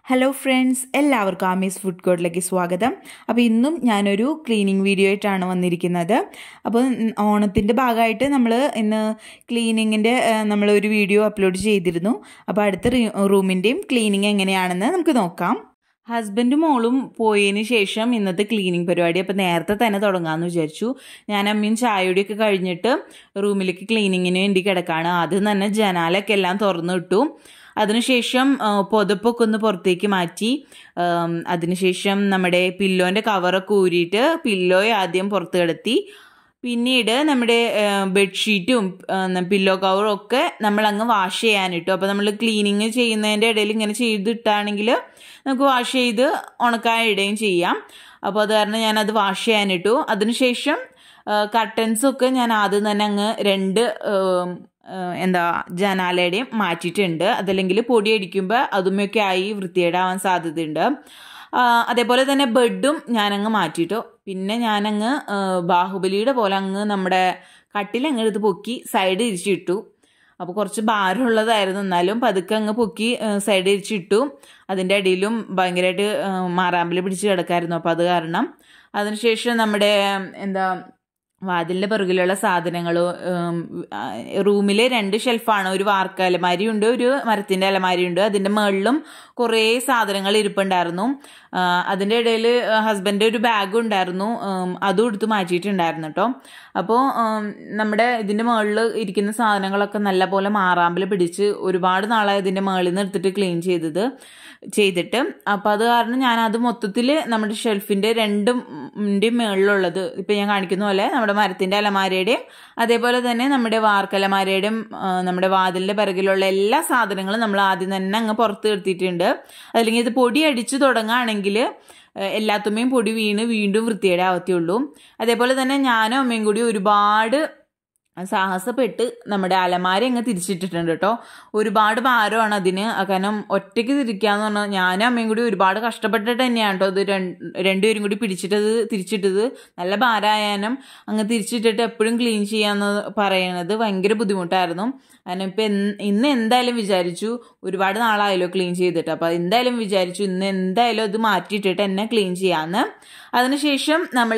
hello friends എല്ലാവർക്കും Ami's food കോർട്ടിലേക്ക് സ്വാഗതം അപ്പോൾ ഇന്നും ഞാനൊരു ക്ലീനിങ് വീഡിയോ ആയിട്ടാണ് വന്നിരിക്കുന്നത് അപ്പോൾ ഓണത്തിൻ്റെ ഭാഗമായിട്ട് നമ്മൾ ഇന്ന് ക്ലീനിങ്ങിൻ്റെ നമ്മളൊരു വീഡിയോ അപ്ലോഡ് ചെയ്തിരുന്നു അപ്പോൾ അടുത്ത റൂമിൻ്റെയും ക്ലീനിങ് എങ്ങനെയാണെന്ന് നമുക്ക് നോക്കാം ഹസ്ബൻഡും മോളും പോയതിന് ശേഷം ഇന്നത്തെ ക്ലീനിങ് പരിപാടി അപ്പോൾ നേരത്തെ തന്നെ തുടങ്ങാമെന്ന് വിചാരിച്ചു ഞാൻ അമ്മയും ചായയുടെയൊക്കെ കഴിഞ്ഞിട്ട് റൂമിലേക്ക് ക്ലീനിങ്ങിന് വേണ്ടി കിടക്കാണ് ആദ്യം തന്നെ ജനാലൊക്കെ എല്ലാം തുറന്നു ഇട്ടു അതിനുശേഷം പുതപ്പൊക്കെ ഒന്ന് പുറത്തേക്ക് മാറ്റി അതിനുശേഷം നമ്മുടെ പില്ലോൻ്റെ കവറൊക്കെ ഊരിയിട്ട് പില്ലോയെ ആദ്യം പുറത്ത് കിടത്തി പിന്നീട് നമ്മുടെ ബെഡ്ഷീറ്റും പില്ലോ കവറും ഒക്കെ നമ്മൾ അങ്ങ് വാഷ് ചെയ്യാനിട്ടു അപ്പോൾ നമ്മൾ ക്ലീനിങ് ചെയ്യുന്നതിൻ്റെ ഇടയിൽ ഇങ്ങനെ ചെയ്തിട്ടാണെങ്കിൽ നമുക്ക് വാഷ് ചെയ്ത് ഉണക്കാൻ ഇടുകയും ചെയ്യാം അപ്പോൾ അത് കാരണം ഞാനത് വാഷ് ചെയ്യാനിട്ടു അതിനുശേഷം കർട്ടൻസൊക്കെ ഞാൻ ആദ്യം തന്നെ അങ്ങ് രണ്ട് എന്താ ജനാലയുടെയും മാറ്റിയിട്ടുണ്ട് അതല്ലെങ്കിൽ പൊടി അടിക്കുമ്പോൾ അതുമൊക്കെ ആയി വൃത്തികേടാവാൻ സാധ്യതയുണ്ട് അതേപോലെ തന്നെ ബെഡും ഞാനങ്ങ് മാറ്റിയിട്ടു പിന്നെ ഞാനങ്ങ് ബാഹുബലിയുടെ പോലെ അങ്ങ് നമ്മുടെ കട്ടിലങ്ങ് എടുത്ത് പൊക്കി സൈഡ് തിരിച്ചിട്ടു അപ്പോൾ കുറച്ച് ഭാരമുള്ളതായിരുന്നു എന്നാലും പതുക്കെ അങ്ങ് പൊക്കി സൈഡ് തിരിച്ചിട്ടു അതിൻ്റെ അടിയിലും ഭയങ്കരമായിട്ട് മാറാമ്പല് പിടിച്ച് കിടക്കായിരുന്നു അപ്പോൾ അത് കാരണം അതിനുശേഷം നമ്മുടെ എന്താ വാതിലിൻ്റെ പിറകിലുള്ള സാധനങ്ങൾ റൂമിൽ രണ്ട് ഷെൽഫാണ് ഒരു വാർക്ക അലമാരിയുണ്ട് ഒരു മരത്തിൻ്റെ അലമാരിയുണ്ട് അതിൻ്റെ മുകളിലും കുറേ സാധനങ്ങൾ ഇരിപ്പുണ്ടായിരുന്നു അതിൻ്റെ ഇടയിൽ ഹസ്ബൻഡ് ഒരു ബാഗ് ഉണ്ടായിരുന്നു അതും എടുത്ത് മാറ്റിയിട്ടുണ്ടായിരുന്നു കേട്ടോ അപ്പോൾ നമ്മുടെ ഇതിൻ്റെ മുകളിൽ ഇരിക്കുന്ന സാധനങ്ങളൊക്കെ നല്ലപോലെ മാറാമ്പൽ പിടിച്ച് ഒരുപാട് നാളായി ഇതിൻ്റെ മുകളിൽ നിന്ന് എടുത്തിട്ട് ക്ലീൻ ചെയ്തത് ചെയ്തിട്ട് അപ്പോൾ അത് കാരണം ഞാൻ അത് മൊത്തത്തിൽ നമ്മുടെ ഷെൽഫിൻ്റെ രണ്ടും മുകളിലുള്ളത് ഇപ്പം ഞാൻ കാണിക്കുന്ന പോലെ നമ്മുടെ മരത്തിൻ്റെ അലമാരയുടെയും അതേപോലെ തന്നെ നമ്മുടെ വാർക്കലമാരയുടെയും നമ്മുടെ വാതിലിൻ്റെ പിറകിലുള്ള എല്ലാ സാധനങ്ങളും നമ്മൾ ആദ്യം തന്നെ അങ്ങ് പുറത്ത് നിർത്തിയിട്ടുണ്ട് അല്ലെങ്കിൽ ഇത് പൊടി അടിച്ചു തുടങ്ങുകയാണെങ്കിൽ എല്ലാത്തുമ്മയും പൊടി വീണ് വീണ്ടും വൃത്തിയുടെ ആവത്തേയുള്ളൂ അതേപോലെ തന്നെ ഞാനും അമ്മയും കൂടി ഒരുപാട് സാഹസപ്പെട്ട് നമ്മുടെ അലമാര അങ്ങ് തിരിച്ചിട്ടിട്ടുണ്ട് കേട്ടോ ഒരുപാട് ഭാരമാണ് അതിന് കാരണം ഒറ്റയ്ക്ക് തിരിക്കാന്ന് പറഞ്ഞാൽ ഞാനും അമ്മയും കൂടി ഒരുപാട് കഷ്ടപ്പെട്ടിട്ട് തന്നെയാണ് കേട്ടോ ഇത് രണ്ടുപേരും കൂടി പിടിച്ചിട്ടത് തിരിച്ചിട്ടത് നല്ല ഭാരമായാലും അങ്ങ് തിരിച്ചിട്ടിട്ട് എപ്പോഴും ക്ലീൻ ചെയ്യാന്ന് പറയണത് ഭയങ്കര ബുദ്ധിമുട്ടായിരുന്നു കാരണം ഇപ്പം ഇന്ന് എന്തായാലും വിചാരിച്ചു ഒരുപാട് നാളായല്ലോ ക്ലീൻ ചെയ്തിട്ട് അപ്പോൾ എന്തായാലും വിചാരിച്ചു ഇന്ന് എന്തായാലും അത് മാറ്റിയിട്ടിട്ട് എന്നെ ക്ലീൻ ചെയ്യാമെന്ന് അതിനുശേഷം നമ്മൾ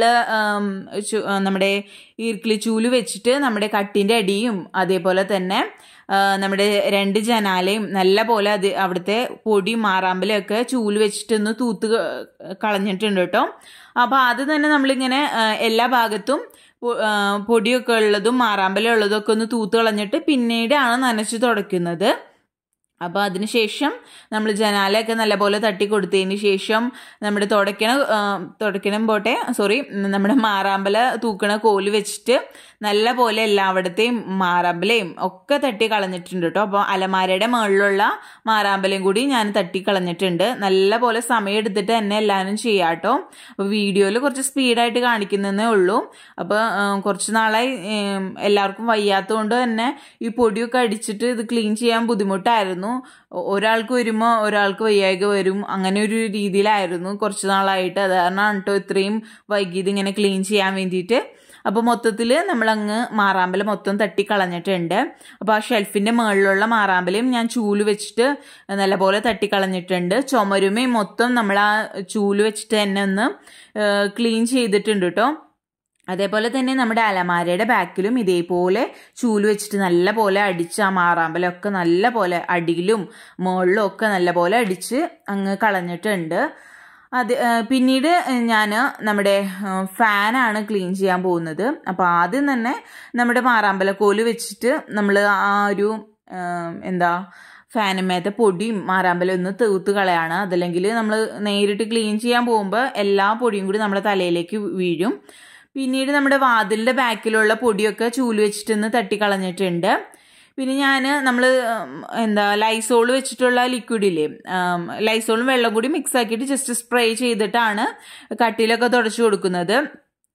നമ്മുടെ ഈർക്കിളി ചൂല് വെച്ചിട്ട് നമ്മുടെ കട്ടിൻ്റെ അടിയും അതേപോലെ തന്നെ നമ്മുടെ രണ്ട് ജനാലയും നല്ല പോലെ അത് അവിടുത്തെ പൊടി മാറാമ്പലൊക്കെ ചൂല് വെച്ചിട്ടൊന്ന് തൂത്ത് കളഞ്ഞിട്ടുണ്ട് കേട്ടോ അപ്പോൾ അത് തന്നെ നമ്മളിങ്ങനെ എല്ലാ ഭാഗത്തും പൊടിയൊക്കെ ഉള്ളതും മാറാമ്പലം ഉള്ളതും ഒക്കെ ഒന്ന് തൂത്ത് കളഞ്ഞിട്ട് പിന്നീടാണ് നനച്ച് തുടയ്ക്കുന്നത് അപ്പോൾ അതിനുശേഷം നമ്മൾ ജനാലയൊക്കെ നല്ലപോലെ തട്ടി കൊടുത്തതിന് ശേഷം നമ്മുടെ തുടയ്ക്കണ തുടയ്ക്കണം പോട്ടെ സോറി നമ്മുടെ മാറാമ്പല തൂക്കണ കോല് വെച്ചിട്ട് നല്ല പോലെ എല്ലാവിടത്തെയും മാറാമ്പലയും ഒക്കെ തട്ടി കളഞ്ഞിട്ടുണ്ട് കേട്ടോ അപ്പോൾ അലമാരയുടെ മുകളിലുള്ള മാറാമ്പലയും കൂടി ഞാൻ തട്ടി കളഞ്ഞിട്ടുണ്ട് നല്ല പോലെ സമയം എടുത്തിട്ട് തന്നെ എല്ലാവരും ചെയ്യാം കേട്ടോ അപ്പോൾ വീഡിയോയിൽ കുറച്ച് സ്പീഡായിട്ട് കാണിക്കുന്നതേ ഉള്ളൂ അപ്പോൾ കുറച്ച് നാളായി എല്ലാവർക്കും വയ്യാത്തതുകൊണ്ട് തന്നെ ഈ പൊടിയൊക്കെ അടിച്ചിട്ട് ഇത് ക്ലീൻ ചെയ്യാൻ ബുദ്ധിമുട്ടായിരുന്നു ഒരാൾക്ക് വരുമ്പോൾ ഒരാൾക്ക് വയ്യായ്ക വരും അങ്ങനെ ഒരു രീതിയിലായിരുന്നു കുറച്ച് നാളായിട്ട് അത് കാരണമാണ് കേട്ടോ ഇത്രയും വൈകിയത് ഇങ്ങനെ ക്ലീൻ ചെയ്യാൻ വേണ്ടിയിട്ട് അപ്പോൾ മൊത്തത്തിൽ നമ്മളങ്ങ് മാറാമ്പല മൊത്തം തട്ടി കളഞ്ഞിട്ടുണ്ട് അപ്പോൾ ആ ഷെൽഫിൻ്റെ മുകളിലുള്ള മാറാമ്പലയും ഞാൻ ചൂല് വെച്ചിട്ട് നല്ലപോലെ തട്ടി കളഞ്ഞിട്ടുണ്ട് ചുമരുമേ മൊത്തം നമ്മൾ ആ ചൂല് വെച്ചിട്ട് തന്നെ ഒന്ന് ക്ലീൻ ചെയ്തിട്ടുണ്ട് കേട്ടോ അതേപോലെ തന്നെ നമ്മുടെ അലമാരയുടെ ബാക്കിലും ഇതേപോലെ ചൂല് വെച്ചിട്ട് നല്ല പോലെ അടിച്ച് ആ മാറാമ്പലൊക്കെ നല്ല പോലെ അടിയിലും മുകളിലും ഒക്കെ നല്ല പോലെ അടിച്ച് അങ്ങ് കളഞ്ഞിട്ടുണ്ട് അത് പിന്നീട് ഞാൻ നമ്മുടെ ഫാനാണ് ക്ലീൻ ചെയ്യാൻ പോകുന്നത് അപ്പോൾ ആദ്യം തന്നെ നമ്മുടെ മാറാമ്പലക്കോല് വെച്ചിട്ട് നമ്മൾ ആ ഒരു എന്താ ഫാനുമേത്തെ പൊടിയും മാറാമ്പലും ഒന്ന് തൂത്ത് കളയാണ് അതല്ലെങ്കിൽ നമ്മൾ നേരിട്ട് ക്ലീൻ ചെയ്യാൻ പോകുമ്പോൾ എല്ലാ പൊടിയും കൂടി നമ്മുടെ തലയിലേക്ക് വീഴും പിന്നീട് നമ്മുടെ വാതിലിൻ്റെ ബാക്കിലുള്ള പൊടിയൊക്കെ ചൂല് വെച്ചിട്ടൊന്ന് തട്ടിക്കളഞ്ഞിട്ടുണ്ട് പിന്നെ ഞാൻ നമ്മൾ എന്താ ലൈസോൾ വെച്ചിട്ടുള്ള ലിക്വിഡില്ലേ ലൈസോളും വെള്ളം കൂടി മിക്സ് ആക്കിയിട്ട് ജസ്റ്റ് സ്പ്രേ ചെയ്തിട്ടാണ് കട്ടിലൊക്കെ തുടച്ചു കൊടുക്കുന്നത്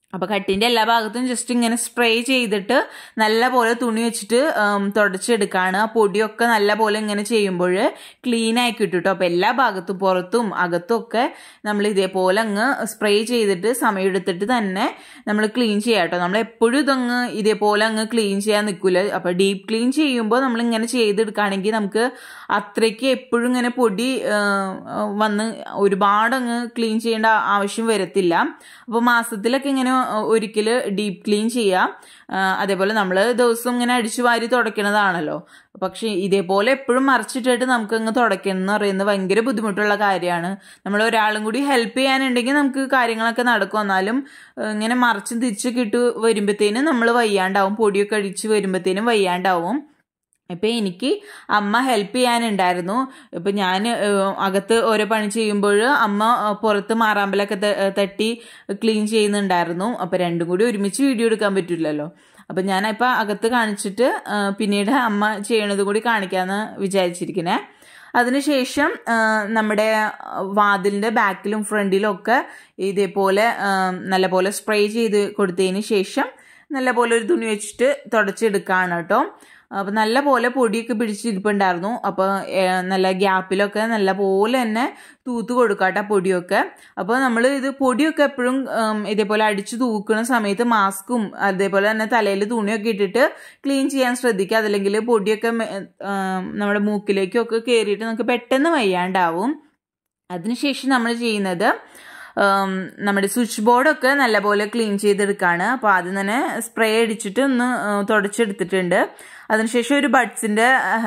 അപ്പോൾ കട്ടിൻ്റെ എല്ലാ ഭാഗത്തും ജസ്റ്റ് ഇങ്ങനെ സ്പ്രേ ചെയ്തിട്ട് നല്ല പോലെ തുണി വെച്ചിട്ട് ഉം, തുടച്ചെടുക്കുകയാണ് ആ പൊടിയൊക്കെ നല്ല പോലെ ഇങ്ങനെ ചെയ്യുമ്പോൾ ക്ലീൻ ആയി കിട്ടും കേട്ടോ അപ്പോൾ എല്ലാ ഭാഗത്തും പുറത്തും അകത്തും ഒക്കെ നമ്മൾ ഇതേപോലെ അങ്ങ് സ്പ്രേ ചെയ്തിട്ട് സമയമെടുത്തിട്ട് തന്നെ നമ്മൾ ക്ലീൻ ചെയ്യാം കേട്ടോ നമ്മൾ എപ്പോഴും ഇതങ്ങ് ഇതേപോലെ അങ്ങ് ക്ലീൻ ചെയ്യാൻ നിൽക്കില്ല അപ്പോൾ ഡീപ്പ് ക്ലീൻ ചെയ്യുമ്പോൾ നമ്മൾ ഇങ്ങനെ ചെയ്തെടുക്കുകയാണെങ്കിൽ നമുക്ക് അത്രയ്ക്ക് എപ്പോഴും ഇങ്ങനെ പൊടി ആ, ആ, വന്ന് ഒരുപാട് അങ്ങ് ക്ലീൻ ചെയ്യേണ്ട ആവശ്യം വരത്തില്ല അപ്പോൾ മാസത്തിലൊക്കെ ഇങ്ങനെ ഒരിക്കൽ ഡീപ്പ് ക്ലീൻ ചെയ്യാം ആ, അതേപോലെ നമ്മൾ ദിവസം ഇങ്ങനെ അടിച്ചു വാരി തുടയ്ക്കണതാണല്ലോ പക്ഷേ ഇതേപോലെ എപ്പോഴും മറിച്ചിട്ടിട്ട് നമുക്ക് അങ്ങ് തുടയ്ക്കണം എന്ന് പറയുന്നത് ഭയങ്കര ബുദ്ധിമുട്ടുള്ള കാര്യമാണ് നമ്മൾ ഒരാളും കൂടി ഹെൽപ്പ് ചെയ്യാനുണ്ടെങ്കിൽ നമുക്ക് കാര്യങ്ങളൊക്കെ നടക്കും എന്നാലും ആ, ഇങ്ങനെ മറിച്ചും തിരിച്ചൊക്കെ ഇട്ട് വരുമ്പോഴത്തേനും നമ്മൾ വയ്യാണ്ടാവും പൊടിയൊക്കെ അടിച്ച് വരുമ്പോഴത്തേനും വയ്യാണ്ടാവും ഇപ്പം എനിക്ക് അമ്മ ഹെൽപ്പ് ചെയ്യാനുണ്ടായിരുന്നു ഇപ്പം ഞാൻ അകത്ത് ഓരോ പണി ചെയ്യുമ്പോൾ അമ്മ ഏഹ്, പുറത്ത് മാറാമ്പലൊക്കെ ത- ഏഹ്, തട്ടി ക്ലീൻ ചെയ്യുന്നുണ്ടായിരുന്നു അപ്പം രണ്ടും കൂടി ഒരുമിച്ച് വീഡിയോ എടുക്കാൻ പറ്റില്ലല്ലോ അപ്പം ഞാനിപ്പോൾ അകത്ത് കാണിച്ചിട്ട് ഏഹ്, പിന്നീട് അമ്മ ചെയ്യണത് കൂടി കാണിക്കാമെന്ന് വിചാരിച്ചിരിക്കണേ അതിനുശേഷം ആ, നമ്മുടെ വാതിലിൻ്റെ ബാക്കിലും ഫ്രണ്ടിലും ഒക്കെ ഇതേപോലെ ആ, നല്ലപോലെ സ്പ്രേ ചെയ്ത് കൊടുത്തതിന് ശേഷം നല്ലപോലെ ഒരു തുണി വെച്ചിട്ട് തുടച്ചെടുക്കുകയാണ് കേട്ടോ അപ്പോൾ നല്ല പോലെ പൊടിയൊക്കെ പിടിച്ചിരിപ്പുണ്ടായിരുന്നു അപ്പോൾ നല്ല ഗ്യാപ്പിലൊക്കെ നല്ല പോലെ തന്നെ തൂത്ത് കൊടുക്കാട്ട പൊടിയൊക്കെ അപ്പോൾ നമ്മൾ ഇത് പൊടിയൊക്കെ എപ്പോഴും ഉം, ഇതേപോലെ അടിച്ചു തൂക്കുന്ന സമയത്ത് മാസ്കും അതേപോലെ തന്നെ തലയിൽ തുണിയൊക്കെ ഇട്ടിട്ട് ക്ലീൻ ചെയ്യാൻ ശ്രദ്ധിക്കുക അതല്ലെങ്കിൽ പൊടിയൊക്കെ മെ- ഉം, നമ്മുടെ മൂക്കിലേക്കൊക്കെ കയറിയിട്ട് നമുക്ക് പെട്ടെന്ന് വയ്യാണ്ടാവും അതിനുശേഷം നമ്മൾ ചെയ്യുന്നത് ഉം, നമ്മുടെ സ്വിച്ച് ബോർഡൊക്കെ നല്ലപോലെ ക്ലീൻ ചെയ്തെടുക്കുകയാണ് അപ്പോൾ ആദ്യം തന്നെ സ്പ്രേ അടിച്ചിട്ട് ഒന്ന് ഉം, തുടച്ചെടുത്തിട്ടുണ്ട് അതിനുശേഷം ഒരു ബഡ്സിൻ്റെ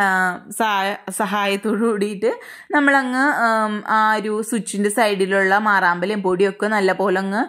സഹായത്തോടു കൂടിയിട്ട് നമ്മളങ്ങ് ഉം, ആ ഒരു സ്വിച്ചിൻ്റെ സൈഡിലുള്ള മാറാമ്പലും പൊടിയൊക്കെ നല്ലപോലെ അങ്ങ്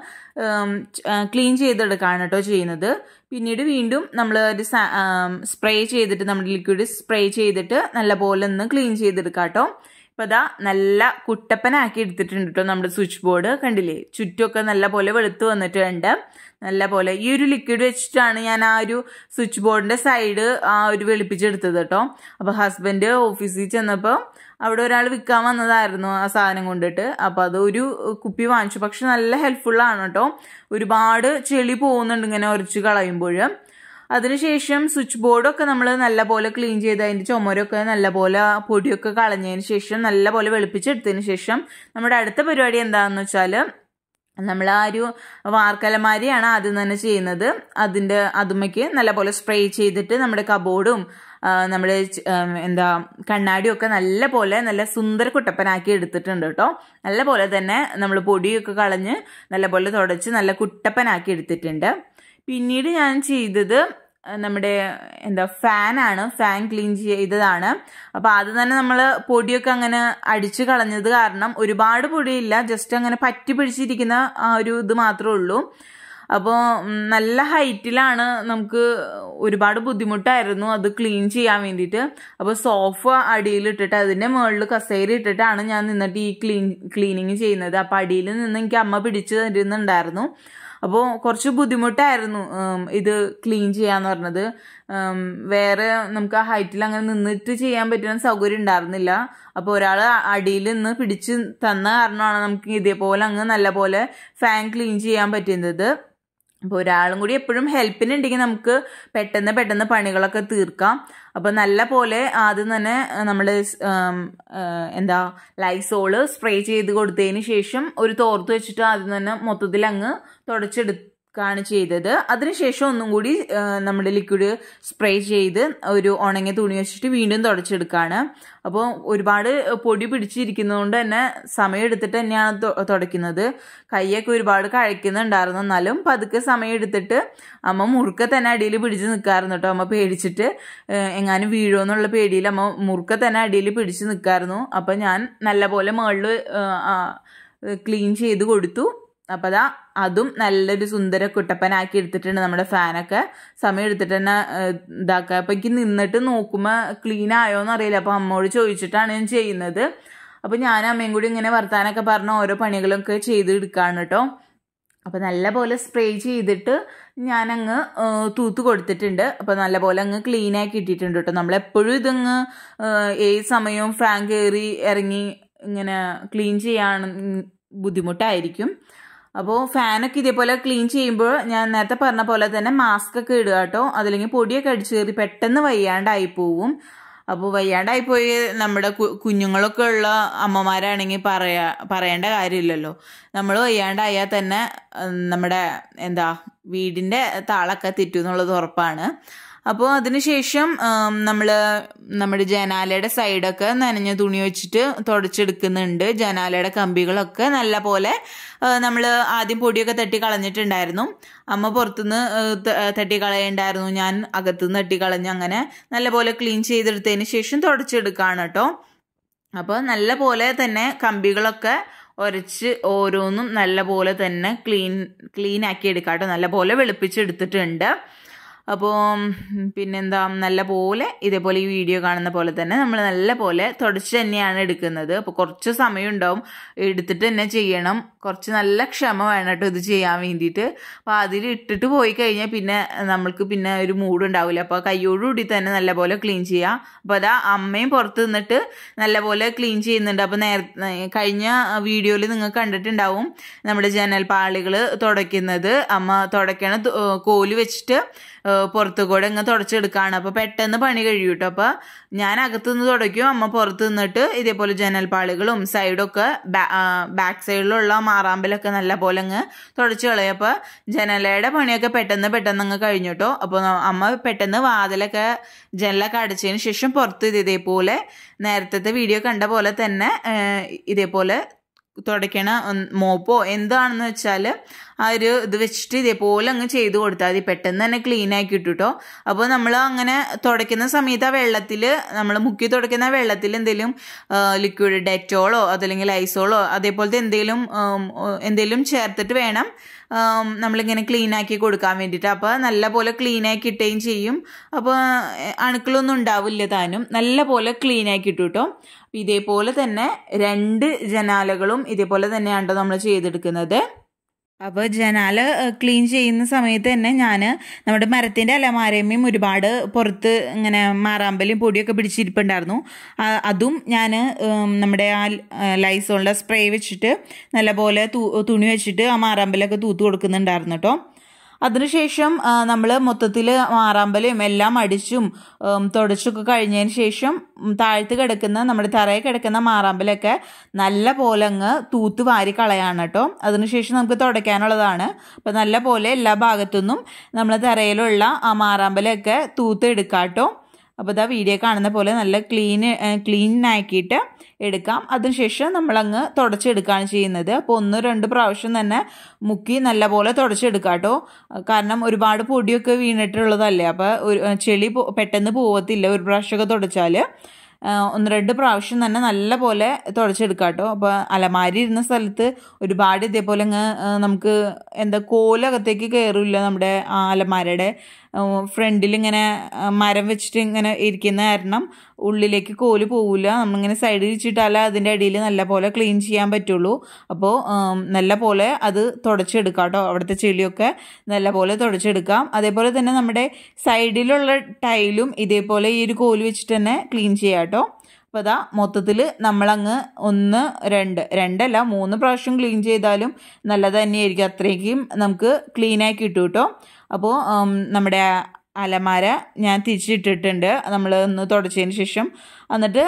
ക്ലീൻ ചെയ്തെടുക്കുകയാണ് കേട്ടോ ചെയ്യുന്നത് പിന്നീട് വീണ്ടും നമ്മൾ ഒരു സ്പ്രേ ചെയ്തിട്ട് നമ്മുടെ ലിക്വിഡ് സ്പ്രേ ചെയ്തിട്ട് നല്ലപോലെ ഒന്ന് ക്ലീൻ ചെയ്തെടുക്കാം കേട്ടോ ഇപ്പം അതാ നല്ല കുട്ടപ്പനാക്കി എടുത്തിട്ടുണ്ട് കേട്ടോ നമ്മുടെ സ്വിച്ച് ബോർഡ് കണ്ടില്ലേ ചുറ്റുമൊക്കെ നല്ല പോലെ വെളുത്ത് വന്നിട്ടുണ്ട് നല്ല പോലെ ഈ ഒരു ലിക്വിഡ് വെച്ചിട്ടാണ് ഞാൻ ആ ഒരു സ്വിച്ച് ബോർഡിന്റെ സൈഡ് ആ ഒരു വെളുപ്പിച്ചെടുത്തത് കേട്ടോ അപ്പോൾ ഹസ്ബൻഡ് ഓഫീസിൽ ചെന്നപ്പോൾ അവിടെ ഒരാൾ വിൽക്കാൻ വന്നതായിരുന്നു ആ സാധനം കൊണ്ടിട്ട് അപ്പോൾ അത് ഒരു കുപ്പി വാങ്ങിച്ചു പക്ഷെ നല്ല ഹെൽപ്ഫുള്ളാണ് കേട്ടോ ഒരുപാട് ചെളി പോകുന്നുണ്ട് ഇങ്ങനെ ഉരച്ച് കളയുമ്പോൾ അതിനുശേഷം സ്വിച്ച് ബോർഡൊക്കെ നമ്മൾ നല്ലപോലെ ക്ലീൻ ചെയ്ത് അതിൻ്റെ ചുമരൊക്കെ നല്ലപോലെ പൊടിയൊക്കെ കളഞ്ഞതിന് ശേഷം നല്ലപോലെ വെളുപ്പിച്ചെടുത്തതിന് ശേഷം നമ്മുടെ അടുത്ത പരിപാടി എന്താണെന്ന് വെച്ചാൽ നമ്മൾ ആ ഒരു വാർക്കലമാരിയാണ് ആദ്യം തന്നെ ചെയ്യുന്നത് അതിൻ്റെ അതുമ്മയ്ക്ക് നല്ലപോലെ സ്പ്രേ ചെയ്തിട്ട് നമ്മുടെ കബോർഡും നമ്മുടെ ച- ആ, എന്താ കണ്ണാടിയും ഒക്കെ നല്ല പോലെ നല്ല സുന്ദര കുട്ടപ്പനാക്കി എടുത്തിട്ടുണ്ട് കേട്ടോ നല്ല പോലെ തന്നെ നമ്മൾ പൊടിയൊക്കെ കളഞ്ഞ് നല്ലപോലെ തുടച്ച് നല്ല കുട്ടപ്പനാക്കി എടുത്തിട്ടുണ്ട് പിന്നീട് ഞാൻ ചെയ്തത് ആ, നമ്മുടെ എന്താ ഫാനാണ് ഫാൻ ക്ലീൻ ചെയ്തതാണ് അപ്പോൾ ആദ്യം തന്നെ നമ്മൾ പൊടിയൊക്കെ അങ്ങനെ അടിച്ചു കളഞ്ഞത് കാരണം ഒരുപാട് പൊടിയില്ല ജസ്റ്റ് അങ്ങനെ പറ്റി പിടിച്ചിരിക്കുന്ന ആ ഒരു ഇത് മാത്രമേ ഉള്ളൂ അപ്പോൾ നല്ല ഹൈറ്റിലാണ് നമുക്ക് ഒരുപാട് ബുദ്ധിമുട്ടായിരുന്നു അത് ക്ലീൻ ചെയ്യാൻ വേണ്ടിയിട്ട് അപ്പോൾ സോഫ അടിയിലിട്ടിട്ട് അതിൻ്റെ മുകളിൽ കസേര ഇട്ടിട്ടാണ് ഞാൻ നിന്നിട്ട് ഈ ക്ലീൻ ക്ലീനിങ് ചെയ്യുന്നത് അപ്പോൾ അടിയിൽ നിന്ന് എനിക്ക് അമ്മ പിടിച്ചു തരുന്നുണ്ടായിരുന്നു അപ്പോൾ കുറച്ച് ബുദ്ധിമുട്ടായിരുന്നു ഉം, ഇത് ക്ലീൻ ചെയ്യാന്ന് പറഞ്ഞത് ഉം, വേറെ നമുക്ക് ആ ഹൈറ്റിൽ അങ്ങനെ നിന്നിട്ട് ചെയ്യാൻ പറ്റുന്ന സൗകര്യം ഉണ്ടായിരുന്നില്ല അപ്പോൾ ഒരാൾ അടിയിൽ നിന്ന് പിടിച്ച് തന്ന കാരണമാണ് നമുക്ക് ഇതേപോലെ അങ്ങ് നല്ലപോലെ ഫാൻ ക്ലീൻ ചെയ്യാൻ പറ്റുന്നത് അപ്പോൾ ഒരാളും കൂടി എപ്പോഴും ഹെൽപ്പിനുണ്ടെങ്കിൽ നമുക്ക് പെട്ടെന്ന് പെട്ടെന്ന് പണികളൊക്കെ തീർക്കാം അപ്പോൾ നല്ല പോലെ ആദ്യം തന്നെ നമ്മൾ എന്താ ലൈസോള് സ്പ്രേ ചെയ്ത് കൊടുത്തതിന് ശേഷം ഒരു തോർത്ത് വെച്ചിട്ട് ആദ്യം തന്നെ മൊത്തത്തിൽ അങ്ങ് തുടച്ചെടുക്കുകയാണ് ചെയ്തത് അതിനുശേഷം ഒന്നും കൂടി ആ, നമ്മുടെ ലിക്വിഡ് സ്പ്രേ ചെയ്ത് ഒരു ഉണങ്ങിയ തുണി വെച്ചിട്ട് വീണ്ടും തുടച്ചെടുക്കുകയാണ് അപ്പോൾ ഒരുപാട് പൊടി പിടിച്ചിരിക്കുന്നതുകൊണ്ട് തന്നെ സമയം എടുത്തിട്ട് തന്നെയാണ് തൊ- തുടയ്ക്കുന്നത് കൈയൊക്കെ ഒരുപാട് കഴിക്കുന്നുണ്ടായിരുന്നു എന്നാലും പതുക്കെ സമയം എടുത്തിട്ട് അമ്മ മുറുക്കെ തന്നെ അടിയിൽ പിടിച്ച് നിൽക്കാറുണ്ട് കേട്ടോ അമ്മ പേടിച്ചിട്ട് ഏഹ്, എങ്ങാനും വീഴുമോ എന്നുള്ള പേടിയിൽ അമ്മ മുറുക്കെ തന്നെ അടിയിൽ പിടിച്ച് നിൽക്കായിരുന്നു അപ്പം ഞാൻ നല്ലപോലെ മുകളിൽ ക്ലീൻ ചെയ്ത് കൊടുത്തു അപ്പം അതാ അതും നല്ലൊരു സുന്ദര കുട്ടപ്പനാക്കി എടുത്തിട്ടുണ്ട് നമ്മുടെ ഫാനൊക്കെ സമയം എടുത്തിട്ട് തന്നെ ഏഹ്, ഇതാക്കുക അപ്പം എനിക്ക് നിന്നിട്ട് നോക്കുമ്പോൾ ക്ലീൻ ആയോ എന്നറിയില്ല അപ്പം അമ്മയോട് ചോദിച്ചിട്ടാണ് ഞാൻ ചെയ്യുന്നത് അപ്പം ഞാൻ അമ്മയും കൂടി ഇങ്ങനെ വർത്താനൊക്കെ പറഞ്ഞ് ഓരോ പണികളൊക്കെ ചെയ്ത് എടുക്കുകയാണ് കേട്ടോ അപ്പോൾ നല്ലപോലെ സ്പ്രേ ചെയ്തിട്ട് ഞാനങ്ങ് ഏഹ്, തൂത്ത് കൊടുത്തിട്ടുണ്ട് അപ്പോൾ നല്ലപോലെ അങ്ങ് ക്ലീൻ ആക്കി ഇട്ടിട്ടുണ്ട് കേട്ടോ നമ്മളെപ്പോഴും ഇതങ്ങ് ഏഹ്, ഏത് സമയവും ഫാൻ കയറി ഇറങ്ങി ഇങ്ങനെ ക്ലീൻ ചെയ്യാൻ ബുദ്ധിമുട്ടായിരിക്കും അപ്പോൾ ഫാനൊക്കെ ഇതേപോലെ ക്ലീൻ ചെയ്യുമ്പോൾ ഞാൻ നേരത്തെ പറഞ്ഞ പോലെ തന്നെ മാസ്ക് ഒക്കെ ഇടുക കേട്ടോ അതില്ലെങ്കിൽ പൊടിയൊക്കെ അടിച്ചു കയറി പെട്ടെന്ന് വയ്യാണ്ടായി പോവും അപ്പോൾ വയ്യാണ്ടായി പോയി നമ്മുടെ കുഞ്ഞുങ്ങളൊക്കെ ഉള്ള അമ്മമാരാണെങ്കിൽ പറയാ പറയേണ്ട കാര്യമില്ലല്ലോ നമ്മൾ വയ്യാണ്ടായാൽ തന്നെ നമ്മുടെ എന്താ വീടിൻ്റെ താളൊക്കെ തെറ്റും എന്നുള്ളത് ഉറപ്പാണ് അപ്പോൾ അതിനുശേഷം നമ്മൾ നമ്മുടെ ജനാലയുടെ സൈഡൊക്കെ നനഞ്ഞ തുണി വെച്ചിട്ട് തുടച്ചെടുക്കുന്നുണ്ട് ജനാലയുടെ കമ്പികളൊക്കെ നല്ല പോലെ നമ്മൾ ആദ്യം പൊടിയൊക്കെ തട്ടി കളഞ്ഞിട്ടുണ്ടായിരുന്നു അമ്മ പുറത്തുനിന്ന് തട്ടി കളയുണ്ടായിരുന്നു ഞാൻ അകത്തുനിന്ന് തട്ടി കളഞ്ഞ് അങ്ങനെ നല്ല പോലെ ക്ലീൻ ചെയ്തെടുത്തതിന് ശേഷം തുടച്ചെടുക്കുകയാണ് കേട്ടോ അപ്പോൾ നല്ല പോലെ തന്നെ കമ്പികളൊക്കെ ഉരച്ച് ഓരോന്നും നല്ല പോലെ തന്നെ ക്ലീൻ ക്ലീൻ ആക്കി എടുക്കാം കേട്ടോ നല്ല പോലെ വെളുപ്പിച്ചെടുത്തിട്ടുണ്ട് അപ്പോൾ പിന്നെന്താ നല്ല പോലെ ഇതേപോലെ ഈ വീഡിയോ കാണുന്ന പോലെ തന്നെ നമ്മൾ നല്ല പോലെ തുടച്ച് തന്നെയാണ് എടുക്കുന്നത് അപ്പോൾ കുറച്ച് സമയം ഉണ്ടാവും എടുത്തിട്ട് തന്നെ ചെയ്യണം കുറച്ച് നല്ല ക്ഷമ വേണം കേട്ടോ ഇത് ചെയ്യാൻ വേണ്ടിയിട്ട് അപ്പോൾ അതിൽ ഇട്ടിട്ട് പോയി കഴിഞ്ഞാൽ പിന്നെ നമ്മൾക്ക് പിന്നെ ഒരു മൂഡ് ഉണ്ടാവില്ല അപ്പോൾ കയ്യോടുകൂടി തന്നെ നല്ലപോലെ ക്ലീൻ ചെയ്യാം അപ്പോൾ അതാ അമ്മയും പുറത്ത് നിന്നിട്ട് നല്ലപോലെ ക്ലീൻ ചെയ്യുന്നുണ്ട് അപ്പോൾ നേരത്തെ കഴിഞ്ഞ വീഡിയോയിൽ നിങ്ങൾ കണ്ടിട്ടുണ്ടാവും നമ്മുടെ ജനൽ പാളികൾ തുടയ്ക്കുന്നത് അമ്മ തുടയ്ക്കണ കോല് വെച്ചിട്ട് പുറത്തു കൂടെ ഇങ്ങ് തുടച്ചെടുക്കുകയാണ് അപ്പോൾ പെട്ടെന്ന് പണി കഴിയും കേട്ടോ അപ്പോൾ ഞാൻ അകത്തുനിന്ന് തുടയ്ക്കും അമ്മ പുറത്ത് നിന്നിട്ട് ഇതേപോലെ ജനൽപ്പാളികളും സൈഡൊക്കെ ബാക്ക് സൈഡിലുള്ള മാറാമ്പലൊക്കെ നല്ല പോലെ അങ്ങ് തുടച്ച് കളയും അപ്പോൾ ജനലയുടെ പണിയൊക്കെ പെട്ടെന്ന് പെട്ടെന്ന് അങ്ങ് കഴിഞ്ഞു കേട്ടോ അപ്പോൾ അമ്മ പെട്ടെന്ന് വാതിലൊക്കെ ജനലൊക്കെ അടച്ചതിന് ശേഷം പുറത്ത് ഇതേപോലെ നേരത്തെ വീഡിയോ കണ്ട പോലെ തന്നെ ഇതേപോലെ തുടയ്ക്കണ മോപ്പോ എന്താണെന്ന് വെച്ചാൽ ആ ഒരു ഇത് വെച്ചിട്ട് ഇതേപോലെ അങ്ങ് ചെയ്ത് കൊടുത്താൽ മതി പെട്ടെന്ന് തന്നെ ക്ലീൻ ആക്കി കിട്ടും കേട്ടോ അപ്പോൾ നമ്മൾ അങ്ങനെ തുടയ്ക്കുന്ന സമയത്ത് ആ വെള്ളത്തിൽ നമ്മൾ മുക്കി തുടയ്ക്കുന്ന വെള്ളത്തിൽ എന്തെങ്കിലും ലിക്വിഡ് ഡെറ്റോളോ അതല്ലെങ്കിൽ ലൈസോളോ അതേപോലത്തെ എന്തെങ്കിലും എന്തെങ്കിലും ചേർത്തിട്ട് വേണം നമ്മളിങ്ങനെ ക്ലീൻ ആക്കി കൊടുക്കാൻ വേണ്ടിയിട്ട് അപ്പോൾ നല്ല പോലെ ക്ലീൻ ആക്കി ഇട്ടുകയും ചെയ്യും അപ്പോൾ അണുക്കളൊന്നും ഉണ്ടാവില്ല താനും നല്ല പോലെ ക്ലീൻ ആക്കി ഇട്ടു കേട്ടോ ഇതേപോലെ തന്നെ രണ്ട് ജനാലകളും ഇതേപോലെ തന്നെയാണ് നമ്മൾ ചെയ്തെടുക്കുന്നത് അപ്പോൾ ജനാല ക്ലീൻ ചെയ്യുന്ന സമയത്ത് തന്നെ ഞാൻ നമ്മുടെ മരത്തിൻ്റെ അലമാരയമ്മയും ഒരുപാട് പുറത്ത് ഇങ്ങനെ മാറാമ്പലും പൊടിയൊക്കെ പിടിച്ചിരിപ്പുണ്ടായിരുന്നു അതും ഞാൻ നമ്മുടെ ആ ലൈസോളിൻ്റെ സ്പ്രേ വെച്ചിട്ട് നല്ലപോലെ തുണി വെച്ചിട്ട് ആ മാറാമ്പലൊക്കെ തൂത്ത് കൊടുക്കുന്നുണ്ടായിരുന്നു കേട്ടോ അതിനുശേഷം നമ്മൾ മൊത്തത്തിൽ മാറാമ്പലും എല്ലാം അടിച്ചും തുടച്ചൊക്കെ കഴിഞ്ഞതിന് ശേഷം താഴ്ത്ത് കിടക്കുന്ന നമ്മുടെ തറയിൽ കിടക്കുന്ന മാറാമ്പലൊക്കെ നല്ല പോലെ അങ്ങ് തൂത്ത് വാരി കളയാണ് കേട്ടോ അതിനുശേഷം നമുക്ക് തുടയ്ക്കാനുള്ളതാണ് അപ്പം നല്ല പോലെ എല്ലാ ഭാഗത്തുനിന്നും നമ്മൾ തറയിലുള്ള ആ മാറാമ്പലൊക്കെ തൂത്ത് എടുക്കാം കേട്ടോ അപ്പോൾ ഇതാ വീഡിയോ കാണുന്ന പോലെ നല്ല ക്ലീൻ ക്ലീൻ ആക്കിയിട്ട് എടുക്കാം അതിനുശേഷം നമ്മളങ്ങ് തുടച്ചെടുക്കുകയാണ് ചെയ്യുന്നത് അപ്പോൾ ഒന്ന് രണ്ട് പ്രാവശ്യം തന്നെ മുക്കി നല്ലപോലെ തുടച്ചെടുക്കാം കേട്ടോ കാരണം ഒരുപാട് പൊടിയൊക്കെ വീണിട്ടുള്ളതല്ലേ അപ്പോൾ ഒരു ചെളി പെട്ടെന്ന് പോവത്തില്ല ഒരു പ്രാവശ്യമൊക്കെ തുടച്ചാൽ ഒന്ന് രണ്ട് പ്രാവശ്യം തന്നെ നല്ല പോലെ തുടച്ചെടുക്കാം കേട്ടോ അപ്പോൾ അലമാരി ഇരുന്ന സ്ഥലത്ത് ഒരുപാട് ഇതേപോലെ അങ്ങ് നമുക്ക് എന്താ കോലകത്തേക്ക് കയറില്ല നമ്മുടെ ആ അലമാരയുടെ ഫ്രണ്ടിൽ ഇങ്ങനെ മരം വെച്ചിട്ട് ഇങ്ങനെ ഇരിക്കുന്ന കാരണം ഉള്ളിലേക്ക് കോല് പോവില്ല നമ്മളിങ്ങനെ സൈഡിൽ വെച്ചിട്ടാലേ അതിൻ്റെ അടിയിൽ നല്ല പോലെ ക്ലീൻ ചെയ്യാൻ പറ്റുള്ളൂ അപ്പോൾ നല്ല പോലെ അത് തുടച്ചെടുക്കാം കേട്ടോ അവിടുത്തെ ചെളിയൊക്കെ നല്ല പോലെ തുടച്ചെടുക്കാം അതേപോലെ തന്നെ നമ്മുടെ സൈഡിലുള്ള ടൈലും ഇതേപോലെ ഈ ഒരു കോല് വെച്ചിട്ട് തന്നെ ക്ലീൻ ചെയ്യാം കേട്ടോ അപ്പോൾ അതാ മൊത്തത്തിൽ നമ്മളങ്ങ് ഒന്ന് രണ്ട് രണ്ടല്ല മൂന്ന് പ്രാവശ്യം ക്ലീൻ ചെയ്താലും നല്ലത് തന്നെയായിരിക്കും അത്രയ്ക്കും നമുക്ക് ക്ലീനായി കിട്ടും കേട്ടോ അപ്പോൾ നമ്മുടെ അലമാര ഞാൻ തിരിച്ചിട്ടിട്ടുണ്ട് നമ്മൾ ഒന്ന് തുടച്ചതിന് ശേഷം എന്നിട്ട്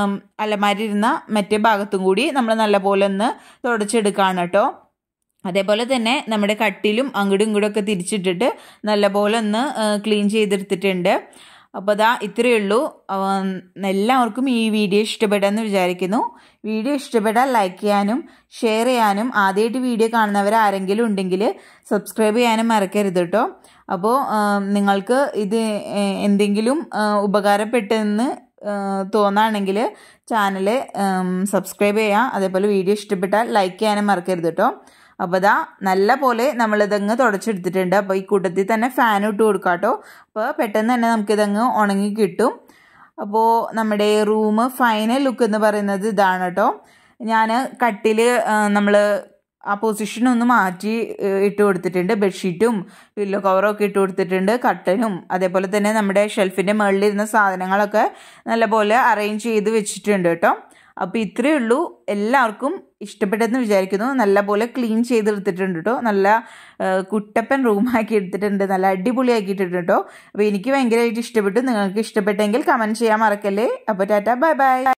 അലമാര ഇരുന്ന മറ്റേ ഭാഗത്തും കൂടി നമ്മൾ നല്ലപോലെ ഒന്ന് തുടച്ചെടുക്കുകയാണ് കേട്ടോ അതേപോലെ തന്നെ നമ്മുടെ കട്ടിലും അങ്ങോട്ടും ഇങ്ങോട്ടും ഒക്കെ തിരിച്ചിട്ടിട്ട് നല്ലപോലെ ഒന്ന് ക്ലീൻ ചെയ്തെടുത്തിട്ടുണ്ട് അപ്പോൾ അതാ ഇത്രയേ ഉള്ളൂ എല്ലാവർക്കും ഈ വീഡിയോ ഇഷ്ടപ്പെട്ടെന്ന് വിചാരിക്കുന്നു വീഡിയോ ഇഷ്ടപ്പെട്ടാൽ ലൈക്ക് ചെയ്യാനും ഷെയർ ചെയ്യാനും ആദ്യമായിട്ട് വീഡിയോ കാണുന്നവർ ആരെങ്കിലും ഉണ്ടെങ്കിൽ സബ്സ്ക്രൈബ് ചെയ്യാനും മറക്കരുത് കേട്ടോ അപ്പോൾ നിങ്ങൾക്ക് ഇത് എന്തെങ്കിലും ഉപകാരപ്പെട്ടെന്ന് തോന്നുകയാണെങ്കിൽ ചാനൽ സബ്സ്ക്രൈബ് ചെയ്യാം അതേപോലെ വീഡിയോ ഇഷ്ടപ്പെട്ടാൽ ലൈക്ക് ചെയ്യാനും മറക്കരുത് കേട്ടോ അപ്പോൾ ഇതാ നല്ല പോലെ നമ്മളിതങ്ങ് തുടച്ചെടുത്തിട്ടുണ്ട് അപ്പോൾ ഈ കൂട്ടത്തിൽ തന്നെ ഫാൻ ഇട്ട് കൊടുക്കാം കേട്ടോ അപ്പോൾ പെട്ടെന്ന് തന്നെ നമുക്കിതങ്ങ് ഉണങ്ങി കിട്ടും അപ്പോൾ നമ്മുടെ റൂം ഫൈനൽ ലുക്ക് എന്ന് പറയുന്നത് ഇതാണ് കേട്ടോ ഞാൻ കട്ടിൽ നമ്മൾ ആ പൊസിഷൻ ഒന്ന് മാറ്റി ഇട്ട് കൊടുത്തിട്ടുണ്ട് ബെഡ്ഷീറ്റും പില്ലോ കവറും ഒക്കെ ഇട്ട് കൊടുത്തിട്ടുണ്ട് കട്ടനും അതേപോലെ തന്നെ നമ്മുടെ ഷെൽഫിൻ്റെ മുകളിലിരുന്ന സാധനങ്ങളൊക്കെ നല്ലപോലെ അറേഞ്ച് ചെയ്ത് വെച്ചിട്ടുണ്ട് കേട്ടോ അപ്പോൾ ഇത്രയേ ഉള്ളൂ എല്ലാവർക്കും ഇഷ്ടപ്പെട്ടെന്ന് വിചാരിക്കുന്നു നല്ലപോലെ ക്ലീൻ ചെയ്തെടുത്തിട്ടുണ്ട് കേട്ടോ നല്ല കുട്ടപ്പൻ റൂമാക്കി എടുത്തിട്ടുണ്ട് നല്ല അടിപൊളിയാക്കിയിട്ടുണ്ട് കേട്ടോ അപ്പോൾ എനിക്ക് ഭയങ്കരമായിട്ട് ഇഷ്ടപ്പെട്ടു നിങ്ങൾക്ക് ഇഷ്ടപ്പെട്ടെങ്കിൽ കമൻറ്റ് ചെയ്യാൻ മറക്കല്ലേ അപ്പോൾ ടാറ്റ ബൈ ബൈ